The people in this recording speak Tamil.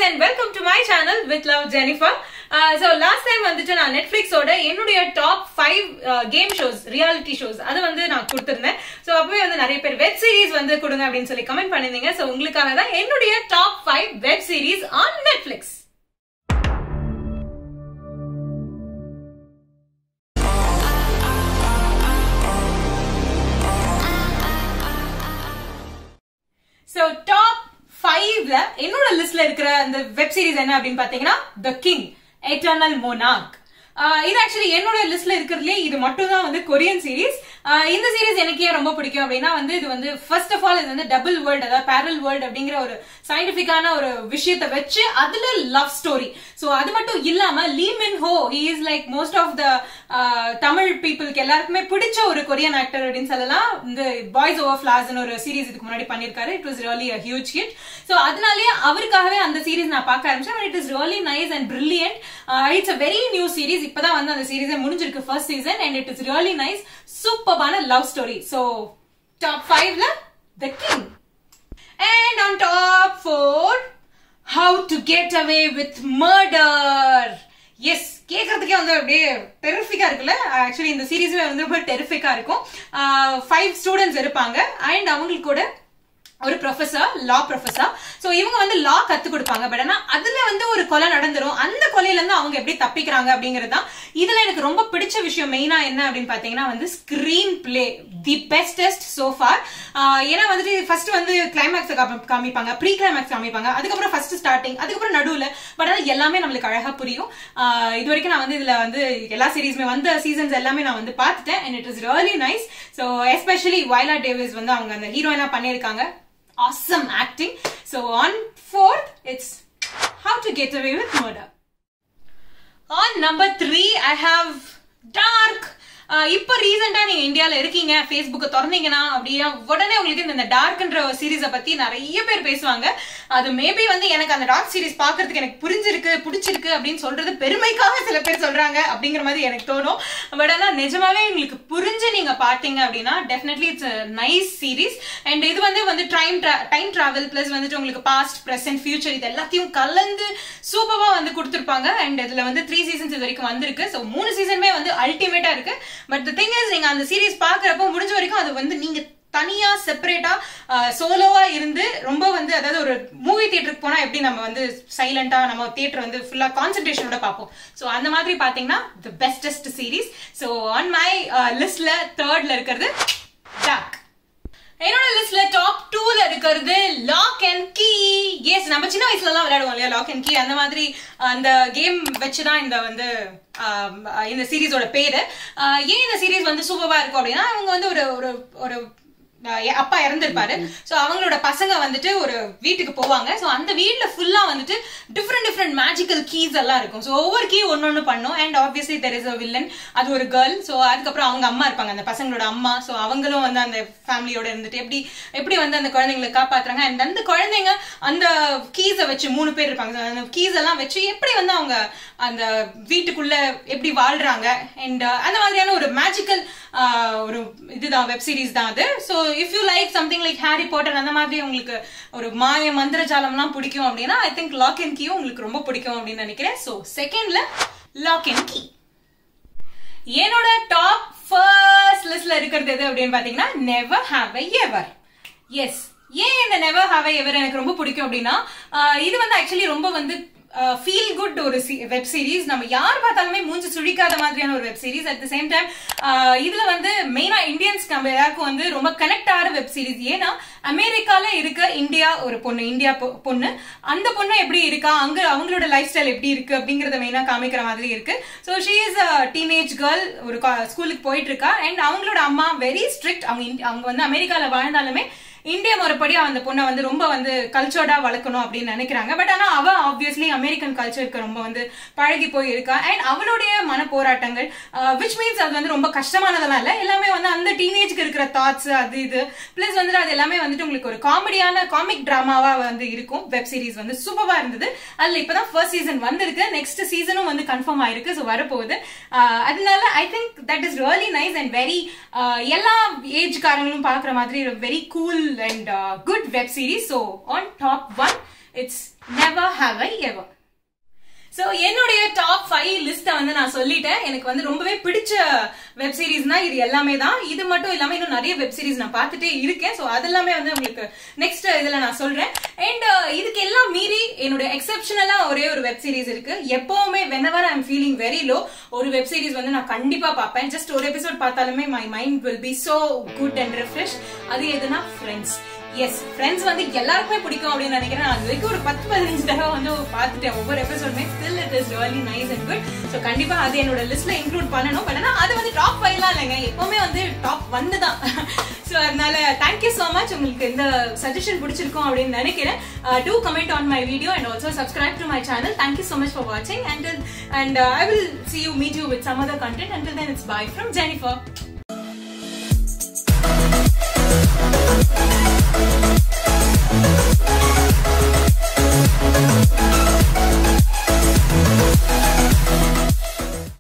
And welcome to my channel with love Jennifer so last time வந்துட்டு நான் நெட்ஃபிளிக்ஸோட என்னுடைய top five game shows reality shows அதை வந்து நான் கொடுத்துருந்தேன் ஸோ அப்பவே வந்து நிறைய பேர் வெப் சீரிஸ் வந்து கொடுங்க அப்படின்னு சொல்லி கமெண்ட் பண்ணிருந்தீங்க ஸோ உங்களுக்காக தான் என்னுடைய top five web series on Netflix so top ஃபைவ்ல என்னோட லிஸ்ட்ல இருக்கிற அந்த வெப் சீரிஸ் என்ன அப்படின்னு பாத்தீங்கன்னா த கிங் எட்டர்னல் மோனாக் இது ஆக்சுவலி என்னோட லிஸ்ட்ல இருக்கிறதுலே இது மட்டும் தான் வந்து கொரியன் சீரிஸ் இந்த சீரிஸ் எனக்கு ஏன் ரொம்ப பிடிக்கும் அப்படின்னா வந்து இது வந்து ஃபர்ஸ்ட் ஆஃப் ஆல் இது வந்து டபுள் வேர்ல்ட் அதாவது பேரல் வேர்ல்ட் அப்படிங்கிற ஒரு சயின்டிபிக்கான ஒரு விஷயத்தை வச்சு அதுல லவ் ஸ்டோரி ஸோ அது மட்டும் இல்லாம Lee Min Ho he is like most of the Tamil பீப்புளுக்கு எல்லாருக்குமே பிடிச்ச ஒரு கொரியன் ஆக்டர் அப்படின்னு சொல்லலாம் இந்த பாய்ஸ் ஓவர் ஃபிளாஸ் ஒரு சீரிஸ் இதுக்கு முன்னாடி பண்ணிருக்காரு it was really a huge hit so அதனாலேயே அவருக்காகவே அந்த சீரிஸ் நான் பார்க்க ஆரம்பிச்சேன் it is really nice and brilliant it's a very new series இப்பதான் வந்து அந்த சீரிஸே முடிஞ்சிருக்கு first season and it is really nice சூப்பர்பான லவ் ஸ்டோரி ஸோ டாப் ஃபைவ்ல the king and on top four how to get away with murder எஸ் கேட்கறதுக்கே வந்து அப்படியே டெரிஃபிக்கா இருக்குல்ல ஆக்சுவலி இந்த சீரீஸ்ல வந்து ரொம்ப டெரிஃபிக்கா இருக்கும் ஃபைவ் ஸ்டூடெண்ட்ஸ் இருப்பாங்க அண்ட் அவங்களுக்கு கூட ஒரு ப்ரொஃபஸர் லா ப்ரொஃபஸர் ஸோ இவங்க வந்து லா கத்து கொடுப்பாங்க பட் ஆனா அதுல வந்து ஒரு கொலை நடந்துரும் அந்த கொலையில இருந்து அவங்க எப்படி தப்பிக்கிறாங்க அப்படிங்கிறது தான் இதுல எனக்கு ரொம்ப பிடிச்ச விஷயம் மெயினா என்ன அப்படின்னு பாத்தீங்கன்னா வந்து screen play the bestest so far ஏன்னா வந்துட்டு ஃபர்ஸ்ட் வந்து கிளைமேக்ஸ் காமிப்பாங்க ப்ரீ கிளைமேக்ஸ் காமிப்பாங்க அதுக்கப்புறம் ஃபர்ஸ்ட் ஸ்டார்டிங் அதுக்கப்புறம் நடுவுல பட் ஆனால் எல்லாமே நம்மளுக்கு அழகா புரியும் இது வரைக்கும் நான் வந்து இதுல வந்து எல்லா சீரீஸுமே வந்த சீசன்ஸ் எல்லாமே நான் வந்து பார்த்துட்டேன் and it is really nice so especially Viola Davis வந்து அவங்க அந்த ஹீரோயினா பண்ணியிருக்காங்க awesome acting. So on fourth, it's How to Get Away with Murder. On number three, I have Dark. இப்போ ரீசெண்டா நீங்க இந்தியால இருக்கீங்க ஃபேஸ்புக்கை திறந்தீங்கன்னா அப்படின்னா உடனே உங்களுக்கு இந்த டார்க்ன்ற சீரீஸை பத்தி நிறைய பேர் பேசுவாங்க அது மேபி வந்து எனக்கு அந்த டார்க் சீரீஸ் பாக்குறதுக்கு எனக்கு புரிஞ்சிருக்கு பிடிச்சிருக்கு அப்படின்னு சொல்றது பெருமைக்காக சில பேர் சொல்றாங்க அப்படிங்கிற மாதிரி எனக்கு தோணும் பட் ஆனா நிஜமாவே உங்களுக்கு புரிஞ்சு நீங்க பாத்தீங்க அப்படின்னா definitely it's nice series and இது வந்து வந்து டைம் டைம் டிராவல் பிளஸ் வந்துட்டு உங்களுக்கு பாஸ்ட் பிரசன்ட் ஃபியூச்சர் இது எல்லாத்தையும் கலந்து சூப்பரா வந்து கொடுத்துருப்பாங்க அண்ட் இதுல வந்து த்ரீ சீசன்ஸ் இது வரைக்கும் வந்திருக்கு ஸோ மூணு சீசனுமே வந்து அல்டிமேட்டா இருக்கு பட் த திங் இஸ் நீங்க அந்த சீரீஸ் பாக்குறப்போ முடிஞ்ச வரைக்கும் அது வந்து நீங்க தனியா செப்பரேட்டா சோலோவா இருந்து ரொம்ப வந்து அதாவது ஒரு மூவி தியேட்டருக்கு போனா எப்படி நம்ம வந்து சைலண்டா நம்ம தியேட்டர் வந்து ஃபுல்லா கான்சென்ட்ரேஷனோட பார்ப்போம் ஸோ அந்த மாதிரி பாத்தீங்கன்னா the bestest series so on my லிஸ்ட்ல தேர்ட்ல இருக்கிறது டாக் என்னோட லிஸ்ட்ல டாப் டூல இருக்கிறது லாக் அண்ட் கீ எஸ் நம்ம சின்ன வயசுல எல்லாம் விளையாடுவோம் இல்லையா லாக் அண்ட் கீ அந்த மாதிரி அந்த கேம் வச்சுதான் இந்த வந்து இந்த சீரீஸோட பேரு ஏன் இந்த சீரீஸ் வந்து சூப்பரா இருக்கும் அப்படின்னா அவங்க வந்து ஒரு ஒரு ஒரு அப்பா இறந்திருப்பாரு சோ அவங்களோட பசங்க வந்துட்டு ஒரு வீட்டுக்கு போவாங்க சோ அந்த வீட்ல ஃபுல்லா வந்துட்டு டிஃப்ரெண்ட் டிஃப்ரெண்ட் மேஜிக்கல் கீஸ் எல்லாம் இருக்கும் சோ ஒவ்வொரு கீ ஒன்னொன்னு பண்ணும் and obviously there is a villain அது ஒரு கேர்ள் சோ அதுக்கப்புறம் அவங்க அம்மா இருப்பாங்க அந்த பசங்களோட அம்மா சோ அவங்களும் வந்து அந்த ஃபேமிலியோட இருந்துட்டு எப்படி எப்படி வந்து அந்த குழந்தைங்களை காப்பாத்துறாங்க அண்ட் அந்த குழந்தைங்க அந்த கீஸை வச்சு மூணு பேர் இருப்பாங்க அந்த கீஸ் எல்லாம் வச்சு எப்படி வந்து அவங்க அந்த வீட்டுக்குள்ள எப்படி வாழ்றாங்க அண்ட் அந்த மாதிரியான ஒரு மேஜிக்கல் ஒரு இதுதான் வெப் சீரிஸ் தான் அது so if you like something like Harry Potter அந்த மாதிரி உங்களுக்கு ஒரு மாய மந்திரஜாலம்லாம் பிடிக்கும் அப்படின்னா ஐ திங்க் லாக் அண்ட் கீயும் உங்களுக்கு ரொம்ப பிடிக்கும் அப்படின்னு நினைக்கிறேன் ஸோ செகண்ட்ல லாக் அண்ட் கீ என்னோட டாப் ஃபர்ஸ்ட் லிஸ்ட்ல இருக்கிறது எது அப்படின்னு பாத்தீங்கன்னா நெவர் ஹாவ் ஐ எவர் எஸ் ஏன் இந்த நெவர் ஹாவ் ஐ எவர் எனக்கு ரொம்ப பிடிக்கும் அப்படின்னா இது வந்து ஆக்சுவலி ரொம்ப வந்து ஃபீல் குட் ஒரு வெப் சீரிஸ் நம்ம யார் பார்த்தாலுமே மூஞ்சி சுழிக்காத மாதிரியான ஒரு web series at the same time இதுல வந்து மெயினா இந்தியன்ஸ் நம்ம எல்லாருக்கும் வந்து ரொம்ப கனெக்ட் ஆகிற வெப் சீரிஸ் ஏன்னா அமெரிக்கால இருக்க இந்தியா ஒரு பொண்ணு இந்தியா பொண்ணு அந்த பொண்ணு எப்படி இருக்கா அங்க அவங்களோட லைஃப் ஸ்டைல் எப்படி இருக்கு அப்படிங்கறத மெயினா காமிக்கிற மாதிரி இருக்கு so she is a teenage girl ஒரு ஸ்கூலுக்கு போயிட்டு இருக்கா அண்ட் அவங்களோட அம்மா வெரி ஸ்ட்ரிக்ட் அவங்க அவங்க வந்து அமெரிக்கால வாழ்ந்தாலுமே இந்திய முறைப்படி அந்த பொண்ணை வந்து ரொம்ப வந்து கல்ச்சர்டா வளர்க்கணும் அப்படின்னு நினைக்கிறாங்க பட் ஆனா அவ ஆப்வியஸ்லி அமெரிக்கன் கல்ச்சருக்கு ரொம்ப வந்து பழகி போய் இருக்கா அண்ட் அவளுடைய மன போராட்டங்கள் விச் மீன்ஸ் அது வந்து ரொம்ப கஷ்டமானதெல்லாம் இல்ல எல்லாமே வந்து அந்த டீனேஜ்க்கு இருக்கிற தாட்ஸ் அது இது பிளஸ் வந்துட்டு அது எல்லாமே வந்துட்டு உங்களுக்கு ஒரு காமெடியான காமிக் டிராமாவா வந்து இருக்கும் வெப் சீரிஸ் வந்து சூப்பரா இருந்தது அதுல இப்பதான் ஃபர்ஸ்ட் சீசன் வந்திருக்கு நெக்ஸ்ட் சீசனும் வந்து கன்ஃபார்ம் ஆயிருக்கு ஸோ வரப்போகுது அதனால I think that is really nice and very எல்லா ஏஜ்காரங்களும் பாக்குற மாதிரி very cool and uh, good web series. So on top one, it's never have I ever so என்னுடைய டாப் ஃபைவ் லிஸ்ட வந்து நான் சொல்லிட்டேன் எனக்கு வந்து ரொம்பவே பிடிச்ச வெப் சீரிஸ்னா இது எல்லாமே தான் இது மட்டும் இல்லாம இன்னும் நிறைய வெப் சீரிஸ் நான் பார்த்துட்டே இருக்கேன் சோ அதெல்லாமே வந்து உங்களுக்கு நெக்ஸ்ட் இதுல நான் சொல்றேன் அண்ட் இதுக்கு எல்லாம் மீறி என்னோட எக்ஸப்ஷனலா ஒரே ஒரு வெப் சீரிஸ் இருக்கு எப்பவுமே whenever I am feeling very low ஒரு வெப் சீரிஸ் வந்து நான் கண்டிப்பா பார்ப்பேன் ஜஸ்ட் ஒரு எபிசோட் பார்த்தாலுமே my mind will be so good and refresh அது எதுனா ஃப்ரெண்ட்ஸ் எஸ் ஃப்ரெண்ட்ஸ் வந்து எல்லாருக்குமே பிடிக்கும் அப்படின்னு நினைக்கிறேன் நான் அது வரைக்கும் ஒரு பத்து பதினஞ்சு தடவை வந்து பார்த்துட்டேன் ஒவ்வொரு எபிசோடுமே still it is really nice and good so கண்டிப்பா அது என்னோட லிஸ்ட்ல இன்க்ளூட் பண்ணணும் பட் ஆனால் அது வந்து டாப் ஃபைவ்லாம் இல்லைங்க எப்பவுமே வந்து டாப் ஒன்னு தான் ஸோ அதனால தேங்க்யூ ஸோ மச் உங்களுக்கு இந்த சஜஷன் பிடிச்சிருக்கும் அப்படின்னு நினைக்கிறேன் do comment on my video and also subscribe to my channel thank you so much for வாட்சிங் and and I will see you meet you with some other content and then it's bye from Jennifer